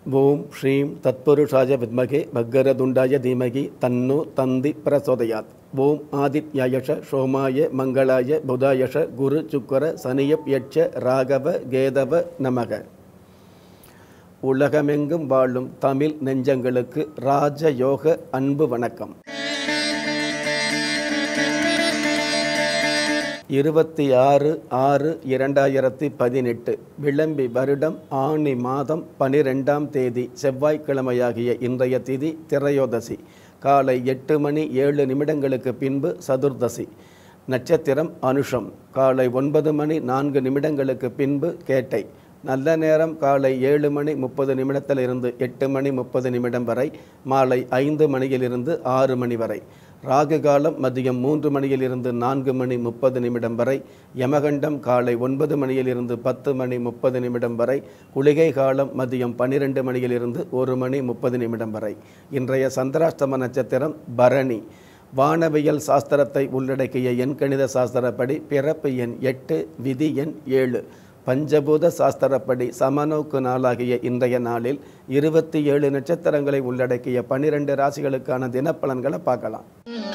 ஓம் ஸ்ரீம் தத்புருஷாய வித்மகே பக்கரதுண்டாய தீமகி தன்னு தந்தி பிரசோதயாத் ஓம் ஆதித்யாயஷ சோமாய மங்களாய புதாயஷ குரு சுக்கர சனியப் யட்ச ராகவ கேதவ நமக உலகமெங்கும் வாழும் தமிழ் நெஞ்சங்களுக்கு ராஜயோக அன்பு வணக்கம் இருபத்தி ஆறு ஆறு இரண்டாயிரத்தி பதினெட்டு விளம்பி வருடம் ஆணி மாதம் பனிரெண்டாம் தேதி செவ்வாய்க்கிழமையாகிய இன்றைய திதி திரையோதசி காலை எட்டு மணி ஏழு நிமிடங்களுக்கு பின்பு சதுர்தசி நட்சத்திரம் அனுஷம் காலை ஒன்பது மணி நான்கு நிமிடங்களுக்கு பின்பு கேட்டை நல்ல நேரம் காலை ஏழு மணி முப்பது நிமிடத்திலிருந்து எட்டு மணி முப்பது நிமிடம் வரை மாலை ஐந்து மணியிலிருந்து ஆறு மணி வரை ராகு காலம் மதியம் மூன்று மணியிலிருந்து நான்கு மணி முப்பது நிமிடம் வரை யமகண்டம் காலை ஒன்பது மணியிலிருந்து பத்து மணி முப்பது நிமிடம் வரை குளிகை காலம் மதியம் பன்னிரெண்டு மணியிலிருந்து ஒரு மணி முப்பது நிமிடம் வரை இன்றைய சந்திராஷ்டம நட்சத்திரம் பரணி வானவியல் சாஸ்திரத்தை உள்ளடக்கிய எண்கணித சாஸ்திரப்படி பிறப்பு எண் எட்டு விதி எண் ஏழு பஞ்சபூத சாஸ்திரப்படி சமநோக்கு நாளாகிய இன்றைய நாளில் இருபத்தி ஏழு நட்சத்திரங்களை உள்ளடக்கிய பனிரெண்டு ராசிகளுக்கான தினப்பலன்களை பார்க்கலாம்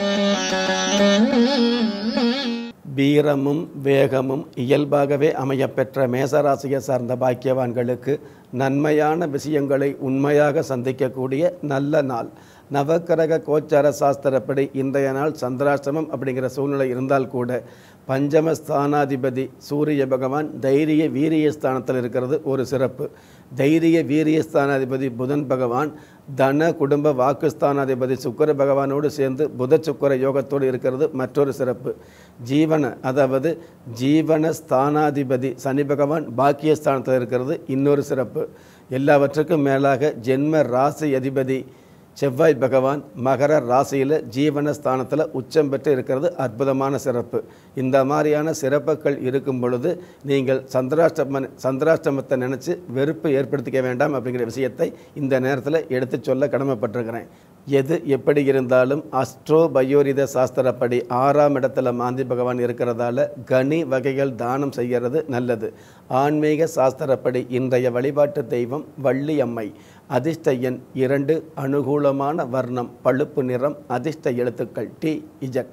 வீரமும் வேகமும் இயல்பாகவே அமையப்பெற்ற மேசராசியை சார்ந்த பாக்கியவான்களுக்கு நன்மையான விஷயங்களை உண்மையாக சந்திக்கக்கூடிய நல்ல நாள் நவக்கிரக கோச்சார சாஸ்திரப்படி இன்றைய நாள் சந்திராஷ்டமம் அப்படிங்கிற சூழ்நிலை இருந்தால் கூட பஞ்சம ஸ்தானாதிபதி சூரிய பகவான் தைரிய வீரிய ஸ்தானத்தில் இருக்கிறது ஒரு சிறப்பு தைரிய வீரிய ஸ்தானாதிபதி புதன் பகவான் தன குடும்ப வாக்குஸ்தானாதிபதி சுக்கர பகவானோடு சேர்ந்து புத சுக்கர யோகத்தோடு இருக்கிறது மற்றொரு சிறப்பு ஜீவன அதாவது ஜீவன ஸ்தானாதிபதி சனி பகவான் பாக்கியஸ்தானத்தில் இருக்கிறது இன்னொரு சிறப்பு எல்லாவற்றுக்கும் மேலாக ஜென்ம ராசி அதிபதி செவ்வாய் பகவான் மகர ராசியில் ஜீவனஸ்தானத்தில் உச்சம் பெற்று இருக்கிறது அற்புதமான சிறப்பு இந்த மாதிரியான சிறப்புகள் இருக்கும் பொழுது நீங்கள் சந்திராஷ்டம சந்திராஷ்டமத்தை நினச்சி வெறுப்பு ஏற்படுத்திக்க வேண்டாம் அப்படிங்கிற விஷயத்தை இந்த நேரத்தில் எடுத்து சொல்ல கடமைப்பட்டிருக்கிறேன் எது எப்படி இருந்தாலும் அஸ்ட்ரோ பயோரித சாஸ்திரப்படி ஆறாம் இடத்துல மாந்தி பகவான் இருக்கிறதால கனி வகைகள் தானம் செய்கிறது நல்லது ஆன்மீக சாஸ்திரப்படி இன்றைய வழிபாட்டு தெய்வம் வள்ளி அம்மை அதிர்ஷ்ட எண் இரண்டு அனுகூலமான வர்ணம் பழுப்பு நிறம் அதிர்ஷ்ட எழுத்துக்கள் டி இஜட்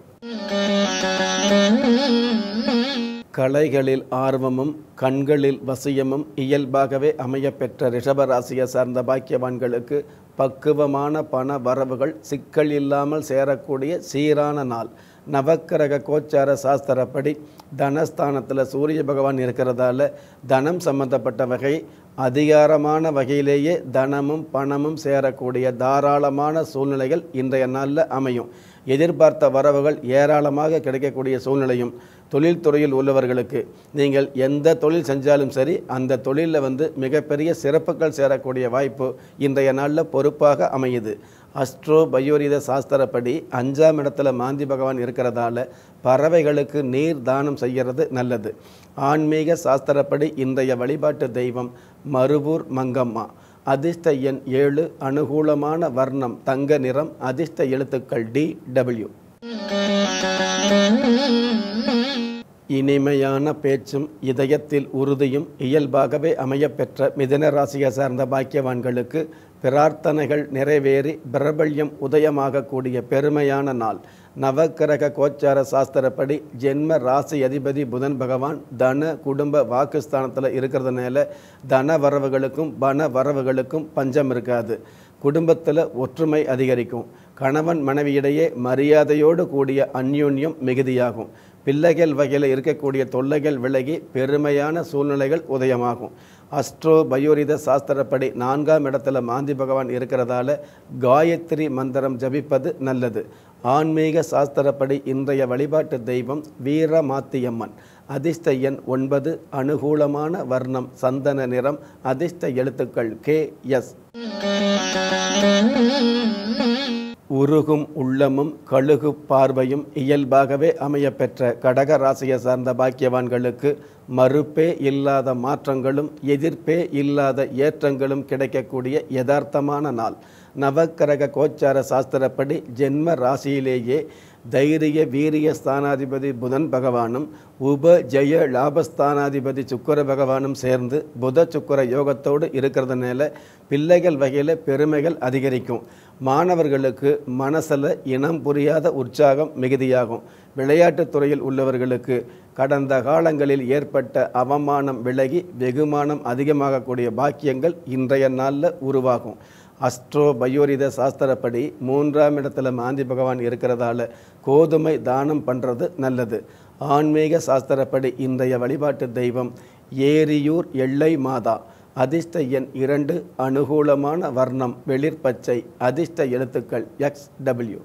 கலைகளில் ஆர்வமும் கண்களில் வசியமும் இயல்பாகவே அமையப்பெற்ற ரிஷபராசியை சார்ந்த பாக்கியவான்களுக்கு பக்குவமான பண வரவுகள் சிக்கல் இல்லாமல் சேரக்கூடிய சீரான நாள் நவக்கிரக கோச்சார சாஸ்திரப்படி தனஸ்தானத்தில் சூரிய பகவான் இருக்கிறதால தனம் சம்பந்தப்பட்ட வகை அதிகாரமான வகையிலேயே தனமும் பணமும் சேரக்கூடிய தாராளமான சூழ்நிலைகள் இன்றைய நாளில் அமையும் எதிர்பார்த்த வரவுகள் ஏராளமாக கிடைக்கக்கூடிய சூழ்நிலையும் தொழில்துறையில் உள்ளவர்களுக்கு நீங்கள் எந்த தொழில் செஞ்சாலும் சரி அந்த தொழிலில் வந்து மிகப்பெரிய சிறப்புகள் சேரக்கூடிய வாய்ப்பு இன்றைய நாளில் பொறுப்பாக அமையுது அஸ்ட்ரோ பயோரித சாஸ்திரப்படி அஞ்சாம் இடத்துல மாந்தி பகவான் இருக்கிறதால பறவைகளுக்கு நீர் தானம் செய்கிறது நல்லது ஆன்மீக சாஸ்திரப்படி இன்றைய வழிபாட்டு தெய்வம் மருவூர் மங்கம்மா அதிர்ஷ்ட எண் ஏழு அனுகூலமான வர்ணம் தங்க நிறம் அதிர்ஷ்ட எழுத்துக்கள் டி டபிள்யூ இனிமையான பேச்சும் இதயத்தில் உறுதியும் இயல்பாகவே அமையப்பெற்ற மிதன ராசியை சார்ந்த பாக்கியவான்களுக்கு பிரார்த்தனைகள் நிறைவேறி பிரபல்யம் உதயமாகக்கூடிய பெருமையான நாள் நவக்கிரக கோச்சார சாஸ்திரப்படி ஜென்ம ராசி அதிபதி புதன் பகவான் தன குடும்ப வாக்குஸ்தானத்தில் இருக்கிறதுனால தன வரவுகளுக்கும் பண வரவுகளுக்கும் பஞ்சம் இருக்காது குடும்பத்தில் ஒற்றுமை அதிகரிக்கும் கணவன் மனைவியிடையே மரியாதையோடு கூடிய அந்யோன்யம் மிகுதியாகும் பிள்ளைகள் வகையில் இருக்கக்கூடிய தொல்லைகள் விலகி பெருமையான சூழ்நிலைகள் உதயமாகும் அஸ்ட்ரோ பயோரித சாஸ்திரப்படி நான்காம் இடத்துல மாந்தி பகவான் இருக்கிறதால காயத்ரி மந்திரம் ஜபிப்பது நல்லது ஆன்மீக சாஸ்திரப்படி இன்றைய வழிபாட்டு தெய்வம் வீரமாத்தியம்மன் அதிர்ஷ்ட எண் ஒன்பது அனுகூலமான வர்ணம் சந்தன நிறம் அதிர்ஷ்ட எழுத்துக்கள் கே எஸ் உருகும் உள்ளமும் கழுகு பார்வையும் இயல்பாகவே அமையப்பெற்ற கடக ராசியை சார்ந்த பாக்கியவான்களுக்கு மறுப்பே இல்லாத மாற்றங்களும் எதிர்ப்பே இல்லாத ஏற்றங்களும் கிடைக்கக்கூடிய யதார்த்தமான நாள் நவக்கிரக கோச்சார சாஸ்திரப்படி ஜென்ம ராசியிலேயே தைரிய வீரிய ஸ்தானாதிபதி புதன் பகவானும் உப ஜெய லாபஸ்தானாதிபதி சுக்கர பகவானும் சேர்ந்து புத சுக்கர யோகத்தோடு இருக்கிறதுனால பிள்ளைகள் வகையில் பெருமைகள் அதிகரிக்கும் மாணவர்களுக்கு மனசில் இனம் புரியாத உற்சாகம் மிகுதியாகும் விளையாட்டுத் துறையில் உள்ளவர்களுக்கு கடந்த காலங்களில் ஏற்பட்ட அவமானம் விலகி வெகுமானம் அதிகமாகக்கூடிய பாக்கியங்கள் இன்றைய நாளில் உருவாகும் அஸ்ட்ரோ பயோரித சாஸ்திரப்படி மூன்றாம் இடத்துல மாந்தி பகவான் இருக்கிறதால கோதுமை தானம் பண்ணுறது நல்லது ஆன்மீக சாஸ்திரப்படி இன்றைய வழிபாட்டு தெய்வம் ஏரியூர் எல்லை மாதா அதிர்ஷ்ட எண் இரண்டு அனுகூலமான வர்ணம் வெளிர் பச்சை அதிர்ஷ்ட எழுத்துக்கள் எக்ஸ் டபிள்யூ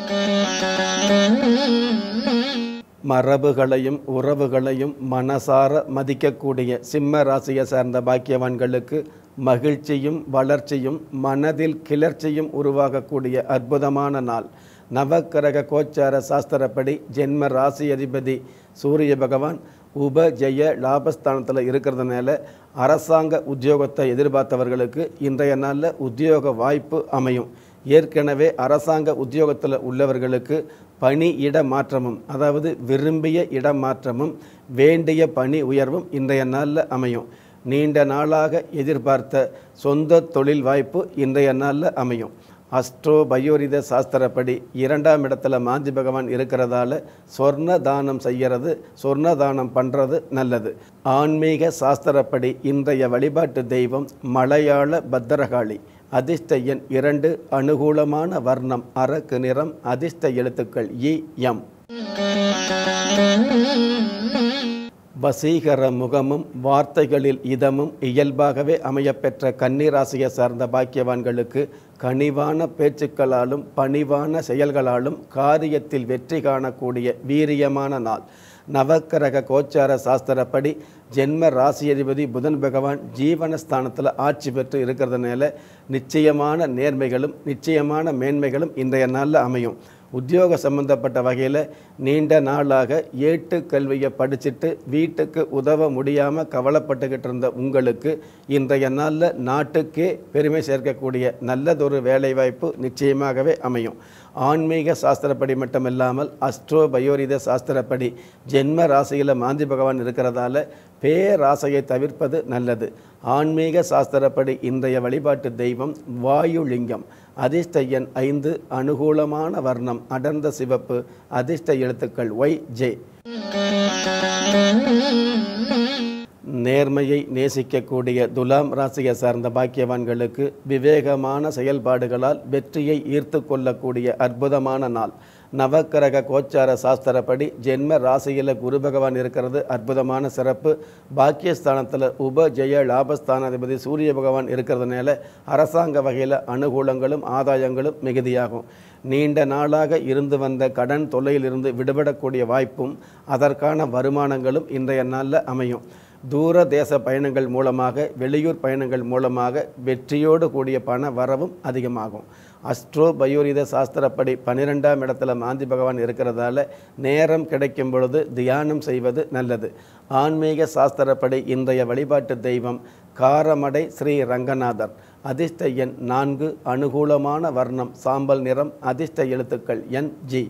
மரபுகளையும் உறவுகளையும் மனசார மதிக்கக்கூடிய சிம்ம ராசியை சார்ந்த பாக்கியவான்களுக்கு மகிழ்ச்சியும் வளர்ச்சியும் மனதில் கிளர்ச்சியும் உருவாகக்கூடிய அற்புதமான நாள் நவக்கிரக கோச்சார சாஸ்திரப்படி ஜென்ம ராசி அதிபதி சூரிய பகவான் உப ஜெய லாபஸ்தானத்தில் இருக்கிறதுனால அரசாங்க உத்தியோகத்தை எதிர்பார்த்தவர்களுக்கு இன்றைய நாளில் உத்தியோக வாய்ப்பு அமையும் ஏற்கனவே அரசாங்க உத்தியோகத்தில் உள்ளவர்களுக்கு பணி இட மாற்றமும் அதாவது விரும்பிய இடமாற்றமும் வேண்டிய பணி உயர்வும் இன்றைய நாளில் அமையும் நீண்ட நாளாக எதிர்பார்த்த சொந்த தொழில் வாய்ப்பு இன்றைய நாளில் அமையும் அஸ்ட்ரோ பயோரித சாஸ்திரப்படி இரண்டாம் இடத்துல மாந்தி பகவான் இருக்கிறதால சொர்ண தானம் செய்கிறது சொர்ண தானம் பண்ணுறது நல்லது ஆன்மீக சாஸ்திரப்படி இன்றைய வழிபாட்டு தெய்வம் மலையாள பத்திரகாளி அதிர்ஷ்ட எண் இரண்டு அனுகூலமான வர்ணம் அரக்கு நிறம் அதிர்ஷ்ட எழுத்துக்கள் இ எம் வசீகர முகமும் வார்த்தைகளில் இதமும் இயல்பாகவே அமையப்பெற்ற கன்னிராசியை சார்ந்த பாக்கியவான்களுக்கு கனிவான பேச்சுக்களாலும் பணிவான செயல்களாலும் காரியத்தில் வெற்றி காணக்கூடிய வீரியமான நாள் நவக்கிரக கோச்சார சாஸ்திரப்படி ஜென்ம ராசியதிபதி புதன் பகவான் ஜீவனஸ்தானத்தில் ஆட்சி பெற்று இருக்கிறதுனால நிச்சயமான நேர்மைகளும் நிச்சயமான மேன்மைகளும் இன்றைய நாளில் அமையும் உத்தியோக சம்பந்தப்பட்ட வகையில் நீண்ட நாளாக ஏட்டு கல்வியை படிச்சுட்டு வீட்டுக்கு உதவ முடியாமல் கவலைப்பட்டுக்கிட்டு இருந்த உங்களுக்கு இன்றைய நாளில் நாட்டுக்கே பெருமை சேர்க்கக்கூடிய நல்லதொரு வேலைவாய்ப்பு நிச்சயமாகவே அமையும் ஆன்மீக சாஸ்திரப்படி மட்டுமில்லாமல் அஸ்ட்ரோ பயோரித சாஸ்திரப்படி ஜென்ம ராசியில் மாந்தி பகவான் இருக்கிறதால பேராசையை தவிர்ப்பது நல்லது ஆன்மீக சாஸ்திரப்படி இன்றைய வழிபாட்டு தெய்வம் வாயுலிங்கம் அதிர்ஷ்ட எண் ஐந்து அனுகூலமான வர்ணம் அடர்ந்த சிவப்பு அதிர்ஷ்ட எழுத்துக்கள் ஒய் ஜே நேர்மையை நேசிக்கக்கூடிய துலாம் ராசியை சார்ந்த பாக்கியவான்களுக்கு விவேகமான செயல்பாடுகளால் வெற்றியை ஈர்த்து கொள்ளக்கூடிய அற்புதமான நாள் நவக்கிரக கோச்சார சாஸ்திரப்படி ஜென்ம ராசியில் குரு பகவான் இருக்கிறது அற்புதமான சிறப்பு பாக்கியஸ்தானத்தில் உப ஜெய லாபஸ்தானாதிபதி சூரிய பகவான் இருக்கிறதுனால அரசாங்க வகையில் அனுகூலங்களும் ஆதாயங்களும் மிகுதியாகும் நீண்ட நாளாக இருந்து வந்த கடன் தொல்லையிலிருந்து விடுபடக்கூடிய வாய்ப்பும் அதற்கான வருமானங்களும் இன்றைய நாளில் அமையும் தூர தேச பயணங்கள் மூலமாக வெளியூர் பயணங்கள் மூலமாக வெற்றியோடு கூடிய பண வரவும் அதிகமாகும் அஸ்ட்ரோ பயோரித சாஸ்திரப்படி பன்னிரெண்டாம் இடத்துல மாந்தி பகவான் இருக்கிறதால நேரம் கிடைக்கும் பொழுது தியானம் செய்வது நல்லது ஆன்மீக சாஸ்திரப்படி இன்றைய வழிபாட்டு தெய்வம் காரமடை ஸ்ரீ ரங்கநாதர் அதிர்ஷ்ட எண் நான்கு அனுகூலமான வர்ணம் சாம்பல் நிறம் அதிர்ஷ்ட எழுத்துக்கள் என் ஜி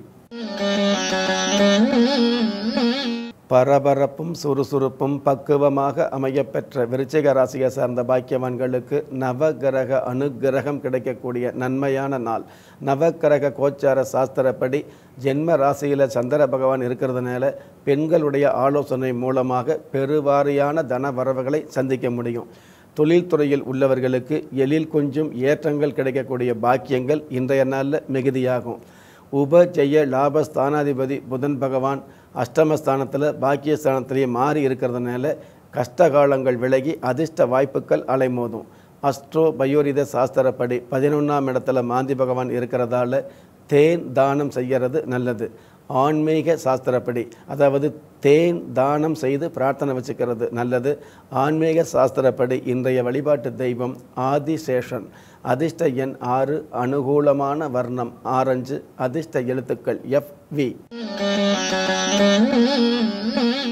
பரபரப்பும் சுறுசுறுப்பும் பக்குவமாக அமையப்பெற்ற விருச்சிக ராசியை சார்ந்த பாக்கியவான்களுக்கு நவகிரக அனுகிரகம் கிடைக்கக்கூடிய நன்மையான நாள் நவகிரக கோச்சார சாஸ்திரப்படி ஜென்ம ராசியில் சந்திர பகவான் இருக்கிறதுனால பெண்களுடைய ஆலோசனை மூலமாக பெருவாரியான தன வரவுகளை சந்திக்க முடியும் தொழில்துறையில் உள்ளவர்களுக்கு எழில் கொஞ்சம் ஏற்றங்கள் கிடைக்கக்கூடிய பாக்கியங்கள் இன்றைய நாளில் மிகுதியாகும் உப ஜெய லாபஸ்தானாதிபதி புதன் பகவான் அஷ்டமஸ்தானத்தில் பாக்கியஸ்தானத்திலேயே மாறி இருக்கிறதுனால கஷ்டகாலங்கள் விலகி அதிர்ஷ்ட வாய்ப்புகள் அலைமோதும் அஸ்ட்ரோ பயோரித சாஸ்திரப்படி பதினொன்றாம் இடத்துல மாந்தி பகவான் இருக்கிறதால தேன் தானம் செய்கிறது நல்லது ஆன்மீக சாஸ்திரப்படி அதாவது தேன் தானம் செய்து பிரார்த்தனை வச்சுக்கிறது நல்லது ஆன்மீக சாஸ்திரப்படி இன்றைய வழிபாட்டு தெய்வம் ஆதிசேஷன் அதிர்ஷ்ட எண் ஆறு அனுகூலமான வர்ணம் ஆரஞ்சு அதிர்ஷ்ட எழுத்துக்கள் எஃப் வி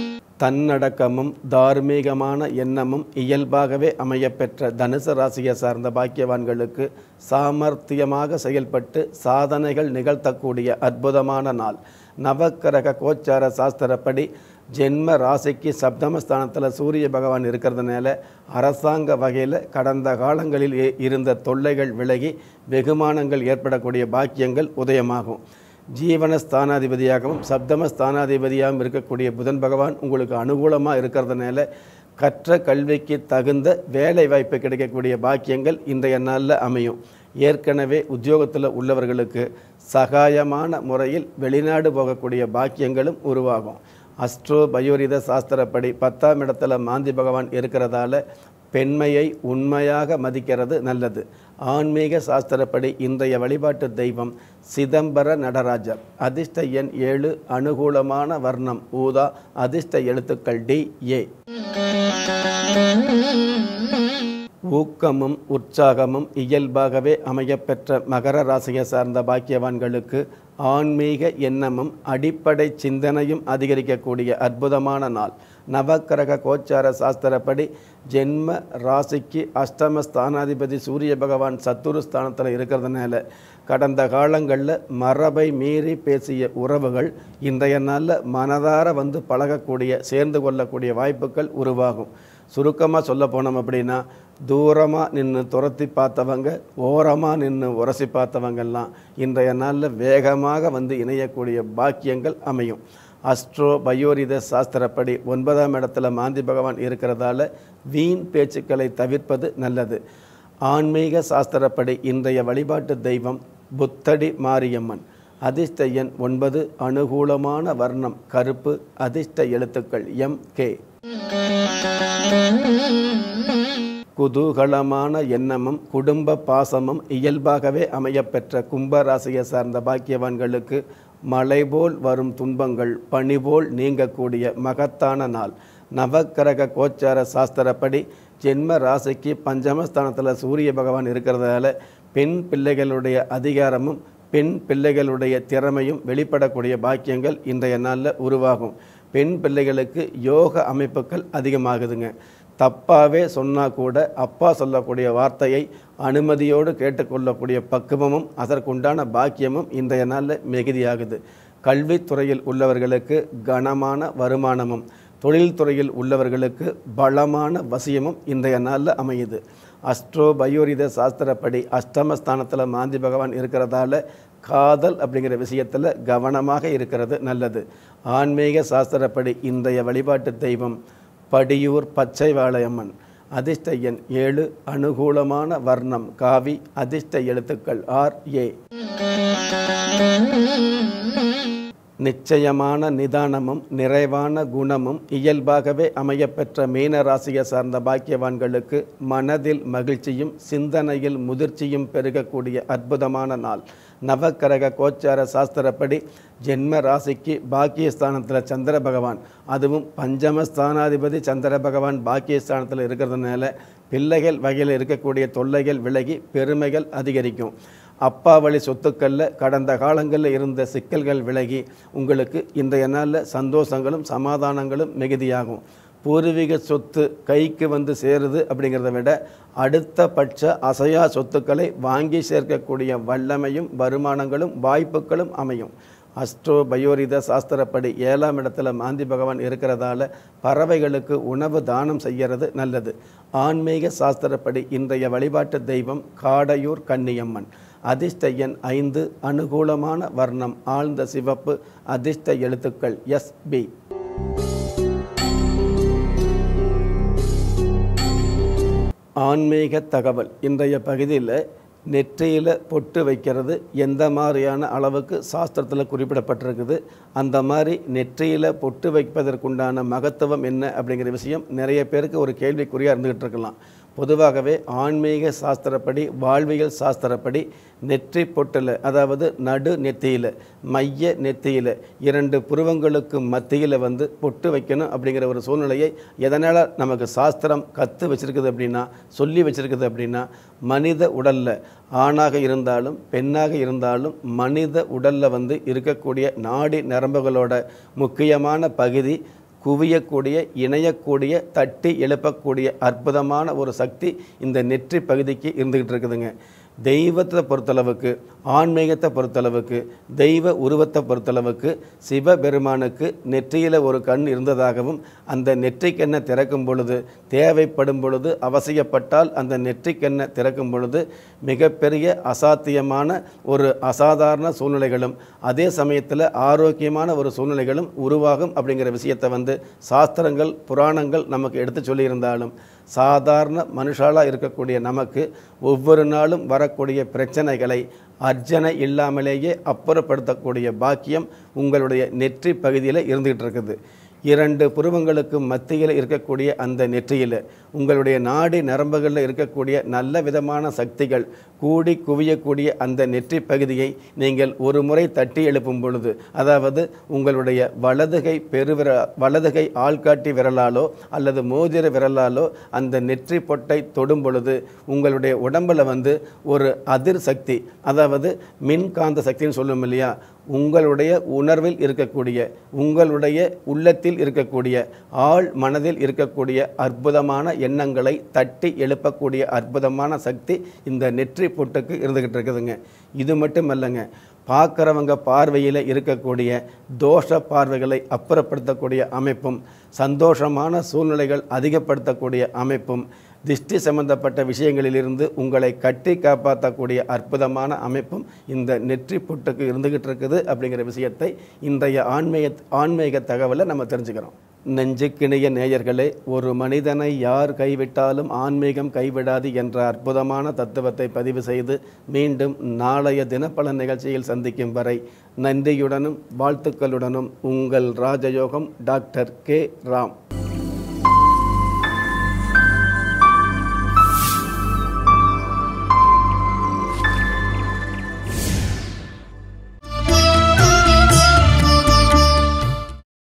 தன்னடக்கமும் தார்மீகமான எண்ணமும் இயல்பாகவே அமையப்பெற்ற தனுசு ராசியை சார்ந்த பாக்கியவான்களுக்கு சாமர்த்தியமாக செயல்பட்டு சாதனைகள் நிகழ்த்தக்கூடிய அற்புதமான நாள் நவக்கிரக கோச்சார சாஸ்திரப்படி ஜென்ம ராசிக்கு சப்தமஸ்தானத்தில் சூரிய பகவான் இருக்கிறதுனால அரசாங்க வகையில் கடந்த காலங்களில் இ- இருந்த தொல்லைகள் விலகி வெகுமானங்கள் ஏற்படக்கூடிய பாக்கியங்கள் உதயமாகும் ஜீவன ஸ்தானாதிபதியாகவும் சப்தம ஸ்தானாதிபதியாகவும் இருக்கக்கூடிய புதன் பகவான் உங்களுக்கு அனுகூலமாக இருக்கிறதுனால கற்ற கல்விக்கு தகுந்த வேலை வாய்ப்பு கிடைக்கக்கூடிய பாக்கியங்கள் இன்றைய நாளில் அமையும் ஏற்கனவே உத்தியோகத்தில் உள்ளவர்களுக்கு சகாயமான முறையில் வெளிநாடு போகக்கூடிய பாக்கியங்களும் உருவாகும் அஸ்ட்ரோ பயோரித சாஸ்திரப்படி பத்தாம் இடத்துல மாந்தி பகவான் இருக்கிறதால பெண்மையை உண்மையாக மதிக்கிறது நல்லது ஆன்மீக சாஸ்திரப்படி இன்றைய வழிபாட்டு தெய்வம் சிதம்பர நடராஜர் அதிர்ஷ்ட எண் ஏழு அனுகூலமான வர்ணம் ஊதா அதிர்ஷ்ட எழுத்துக்கள் டி ஏ ஊக்கமும் உற்சாகமும் இயல்பாகவே அமையப்பெற்ற மகர ராசியை சார்ந்த பாக்கியவான்களுக்கு ஆன்மீக எண்ணமும் அடிப்படை சிந்தனையும் அதிகரிக்கக்கூடிய அற்புதமான நாள் நவக்கிரக கோச்சார சாஸ்திரப்படி ஜென்ம ராசிக்கு அஷ்டம ஸ்தானாதிபதி சூரிய பகவான் சத்துரு ஸ்தானத்தில் இருக்கிறதுனால கடந்த காலங்களில் மரபை மீறி பேசிய உறவுகள் இன்றைய நாளில் மனதார வந்து பழகக்கூடிய சேர்ந்து கொள்ளக்கூடிய வாய்ப்புகள் உருவாகும் சுருக்கமாக சொல்ல போனோம் அப்படின்னா தூரமாக நின்று துரத்தி பார்த்தவங்க ஓரமாக நின்று உரசி பார்த்தவங்கெல்லாம் இன்றைய நாளில் வேகமாக வந்து இணையக்கூடிய பாக்கியங்கள் அமையும் அஸ்ட்ரோ பயோரித சாஸ்திரப்படி ஒன்பதாம் இடத்துல மாந்தி பகவான் இருக்கிறதால வீண் பேச்சுக்களை தவிர்ப்பது நல்லது ஆன்மீக சாஸ்திரப்படி இன்றைய வழிபாட்டு தெய்வம் புத்தடி மாரியம்மன் அதிர்ஷ்ட எண் ஒன்பது அனுகூலமான வர்ணம் கருப்பு அதிர்ஷ்ட எழுத்துக்கள் எம் கே குதூகலமான எண்ணமும் குடும்ப பாசமும் இயல்பாகவே அமையப்பெற்ற கும்பராசியை சார்ந்த பாக்கியவான்களுக்கு மலை போல் வரும் துன்பங்கள் பனி போல் நீங்கக்கூடிய மகத்தான நாள் நவக்கிரக கோச்சார சாஸ்திரப்படி ஜென்ம ராசிக்கு பஞ்சமஸ்தானத்தில் சூரிய பகவான் இருக்கிறதால பெண் பிள்ளைகளுடைய அதிகாரமும் பெண் பிள்ளைகளுடைய திறமையும் வெளிப்படக்கூடிய பாக்கியங்கள் இன்றைய நாளில் உருவாகும் பெண் பிள்ளைகளுக்கு யோக அமைப்புகள் அதிகமாகுதுங்க தப்பாகவே சொன்னால் கூட அப்பா சொல்லக்கூடிய வார்த்தையை அனுமதியோடு கேட்டுக்கொள்ளக்கூடிய பக்குவமும் அதற்குண்டான பாக்கியமும் இன்றைய நாளில் மிகுதியாகுது கல்வித்துறையில் உள்ளவர்களுக்கு கனமான வருமானமும் தொழில்துறையில் உள்ளவர்களுக்கு பலமான வசியமும் இன்றைய நாளில் அமையுது அஸ்ட்ரோ பயோரித சாஸ்திரப்படி அஷ்டமஸ்தானத்தில் மாந்தி பகவான் இருக்கிறதால காதல் அப்படிங்கிற விஷயத்தில் கவனமாக இருக்கிறது நல்லது ஆன்மீக சாஸ்திரப்படி இன்றைய வழிபாட்டு தெய்வம் படியூர் பச்சை வாழையம்மன் அதிர்ஷ்ட எண் ஏழு அனுகூலமான வர்ணம் காவி அதிர்ஷ்ட எழுத்துக்கள் ஆர் ஏ நிச்சயமான நிதானமும் நிறைவான குணமும் இயல்பாகவே அமையப்பெற்ற மீன ராசியை சார்ந்த பாக்கியவான்களுக்கு மனதில் மகிழ்ச்சியும் சிந்தனையில் முதிர்ச்சியும் பெருகக்கூடிய அற்புதமான நாள் நவக்கிரக கோச்சார சாஸ்திரப்படி ஜென்ம ராசிக்கு பாக்கியஸ்தானத்தில் சந்திர பகவான் அதுவும் பஞ்சமஸ்தானாதிபதி சந்திர பகவான் பாக்கியஸ்தானத்தில் இருக்கிறதுனால பிள்ளைகள் வகையில் இருக்கக்கூடிய தொல்லைகள் விலகி பெருமைகள் அதிகரிக்கும் அப்பா வழி சொத்துக்களில் கடந்த காலங்களில் இருந்த சிக்கல்கள் விலகி உங்களுக்கு இன்றைய நாளில் சந்தோஷங்களும் சமாதானங்களும் மிகுதியாகும் பூர்வீக சொத்து கைக்கு வந்து சேருது அப்படிங்கிறத விட அடுத்த பட்ச அசையா சொத்துக்களை வாங்கி சேர்க்கக்கூடிய வல்லமையும் வருமானங்களும் வாய்ப்புகளும் அமையும் அஸ்ட்ரோ பயோரித சாஸ்திரப்படி ஏழாம் இடத்துல மாந்தி பகவான் இருக்கிறதால பறவைகளுக்கு உணவு தானம் செய்கிறது நல்லது ஆன்மீக சாஸ்திரப்படி இன்றைய வழிபாட்டு தெய்வம் காடையூர் கன்னியம்மன் அதிர்ஷ்ட எண் ஐந்து அனுகூலமான வர்ணம் ஆழ்ந்த சிவப்பு அதிர்ஷ்ட எழுத்துக்கள் எஸ் பி ஆன்மீக தகவல் இன்றைய பகுதியில் நெற்றியில் பொட்டு வைக்கிறது எந்த மாதிரியான அளவுக்கு சாஸ்திரத்தில் குறிப்பிடப்பட்டிருக்குது அந்த மாதிரி நெற்றியில் பொட்டு வைப்பதற்குண்டான மகத்துவம் என்ன அப்படிங்கிற விஷயம் நிறைய பேருக்கு ஒரு கேள்விக்குறியாக இருந்துகிட்டு இருக்கலாம் பொதுவாகவே ஆன்மீக சாஸ்திரப்படி வாழ்வியல் சாஸ்திரப்படி நெற்றி பொட்டில் அதாவது நடு நெத்தியில் மைய நெத்தியில் இரண்டு புருவங்களுக்கு மத்தியில் வந்து பொட்டு வைக்கணும் அப்படிங்கிற ஒரு சூழ்நிலையை எதனால் நமக்கு சாஸ்திரம் கற்று வச்சிருக்குது அப்படின்னா சொல்லி வச்சிருக்குது அப்படின்னா மனித உடலில் ஆணாக இருந்தாலும் பெண்ணாக இருந்தாலும் மனித உடலில் வந்து இருக்கக்கூடிய நாடி நரம்புகளோட முக்கியமான பகுதி குவியக்கூடிய இணையக்கூடிய தட்டி எழுப்பக்கூடிய அற்புதமான ஒரு சக்தி இந்த நெற்றி பகுதிக்கு இருந்துகிட்டு இருக்குதுங்க தெய்வத்தை பொறுத்தளவுக்கு ஆன்மீகத்தை பொறுத்தளவுக்கு தெய்வ உருவத்தை பொறுத்தளவுக்கு சிவபெருமானுக்கு நெற்றியில் ஒரு கண் இருந்ததாகவும் அந்த நெற்றிக்கண்ணை திறக்கும் பொழுது தேவைப்படும் பொழுது அவசியப்பட்டால் அந்த நெற்றிக்கண்ணை திறக்கும் பொழுது மிகப்பெரிய அசாத்தியமான ஒரு அசாதாரண சூழ்நிலைகளும் அதே சமயத்தில் ஆரோக்கியமான ஒரு சூழ்நிலைகளும் உருவாகும் அப்படிங்கிற விஷயத்தை வந்து சாஸ்திரங்கள் புராணங்கள் நமக்கு எடுத்து சொல்லியிருந்தாலும் சாதாரண மனுஷாலாக இருக்கக்கூடிய நமக்கு ஒவ்வொரு நாளும் வரக்கூடிய பிரச்சனைகளை அர்ச்சனை இல்லாமலேயே அப்புறப்படுத்தக்கூடிய பாக்கியம் உங்களுடைய நெற்றி பகுதியில் இருந்துகிட்டு இருக்குது இரண்டு புருவங்களுக்கு மத்தியில் இருக்கக்கூடிய அந்த நெற்றியில் உங்களுடைய நாடி நரம்புகளில் இருக்கக்கூடிய நல்ல விதமான சக்திகள் கூடி குவியக்கூடிய அந்த நெற்றி பகுதியை நீங்கள் ஒரு முறை தட்டி எழுப்பும் பொழுது அதாவது உங்களுடைய வலதுகை பெருவிர வலதுகை ஆள்காட்டி விரலாலோ அல்லது மோதிர விரலாலோ அந்த நெற்றி பொட்டை தொடும் பொழுது உங்களுடைய உடம்பில் வந்து ஒரு அதிர் சக்தி அதாவது மின்காந்த சக்தின்னு சொல்லும் இல்லையா உங்களுடைய உணர்வில் இருக்கக்கூடிய உங்களுடைய உள்ளத்தில் இருக்கக்கூடிய ஆள் மனதில் இருக்கக்கூடிய அற்புதமான எண்ணங்களை தட்டி எழுப்பக்கூடிய அற்புதமான சக்தி இந்த நெற்றி பொட்டுக்கு இருந்துக்கிட்டு இருக்குதுங்க இது மட்டும் இல்லைங்க பார்க்குறவங்க பார்வையில் இருக்கக்கூடிய தோஷ பார்வைகளை அப்புறப்படுத்தக்கூடிய அமைப்பும் சந்தோஷமான சூழ்நிலைகள் அதிகப்படுத்தக்கூடிய அமைப்பும் திஷ்டி சம்பந்தப்பட்ட விஷயங்களிலிருந்து உங்களை கட்டி காப்பாற்றக்கூடிய அற்புதமான அமைப்பும் இந்த நெற்றி புட்டுக்கு இருந்துகிட்டு இருக்குது அப்படிங்கிற விஷயத்தை இன்றைய ஆன்மீக ஆன்மீக தகவலை நம்ம தெரிஞ்சுக்கிறோம் நெஞ்சுக்கிணைய நேயர்களே ஒரு மனிதனை யார் கைவிட்டாலும் ஆன்மீகம் கைவிடாது என்ற அற்புதமான தத்துவத்தை பதிவு செய்து மீண்டும் நாளைய தினப்பலன் நிகழ்ச்சியில் சந்திக்கும் வரை நன்றியுடனும் வாழ்த்துக்களுடனும் உங்கள் ராஜயோகம் டாக்டர் கே ராம்